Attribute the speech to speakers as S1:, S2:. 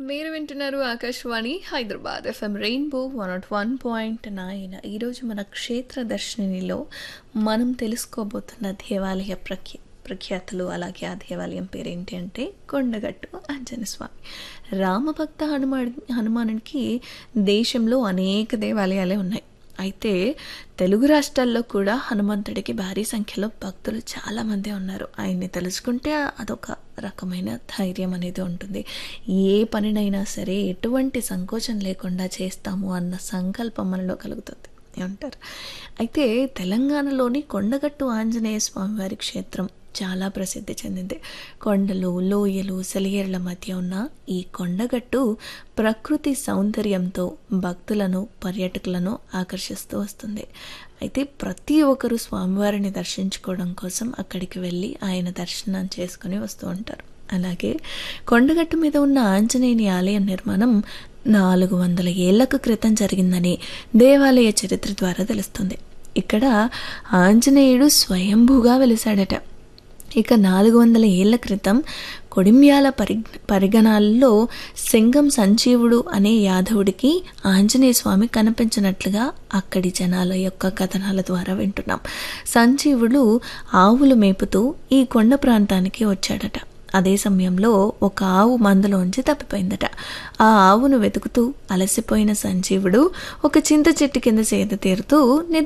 S1: మీరు వింటున్నారు Akashvani Hyderabad FM rainbow one naught one point nine ఈరోజు మన క్షేత్ర దర్శినిలో మనం తెలుసుకోబోతున్న దేవాలయ ప్రఖ్య ప్రఖ్యాతులు అలాగే ఆ దేవాలయం పేరు ఏంటి అంటే కొండగట్టు ఆంజనేయ స్వామి రామభక్త హనుమాన్ హనుమానునికి దేశంలో అనేక దేవాలయాలే ఉన్నాయి అయితే తెలుగు రాష్ట్రాల్లో కూడా హనుమంతుడికి భారీ సంఖ్యలో భక్తులు చాలామంది ఉన్నారు ఆయన్ని తెలుసుకుంటే అదొక రకమైన ధైర్యం అనేది ఉంటుంది ఏ పనినైనా సరే ఎటువంటి సంకోచం లేకుండా చేస్తాము అన్న సంకల్పం మనలో కలుగుతుంది అంటారు అయితే తెలంగాణలోని కొండగట్టు ఆంజనేయ స్వామివారి క్షేత్రం చాలా ప్రసిద్ధి చెందింది కొండలు లోయలు సెలయేర్ల మధ్య ఉన్న ఈ కొండగట్టు ప్రకృతి సౌందర్యంతో భక్తులను పర్యాటకులను ఆకర్షిస్తూ వస్తుంది అయితే ప్రతి ఒక్కరూ స్వామివారిని దర్శించుకోవడం కోసం అక్కడికి వెళ్ళి ఆయన దర్శనం చేసుకుని వస్తూ ఉంటారు అలాగే కొండగట్టు మీద ఉన్న ఆంజనేయుని ఆలయం నిర్మాణం నాలుగు వందల ఏళ్లకు క్రితం జరిగిందని దేవాలయ చరిత్ర ద్వారా తెలుస్తుంది ఇక్కడ ఆంజనేయుడు స్వయంభూగా వెలిశాడట ఇక నాలుగు వందల ఏళ్ల క్రితం కొడిమ్యాల పరి పరిగణాల్లో సింగం సంజీవుడు అనే యాదవుడికి ఆంజనేయ స్వామి కనిపించినట్లుగా అక్కడి జనాల యొక్క కథనాల ద్వారా వింటున్నాం సంజీవుడు ఆవులు మేపుతూ ఈ కొండ ప్రాంతానికి వచ్చాడట అదే సమయంలో ఒక ఆవు మందలోంచి తప్పిపోయిందట ఆ ఆవును వెతుకుతూ అలసిపోయిన సంజీవుడు ఒక చింత చెట్టు కింద సేద తీరుతూ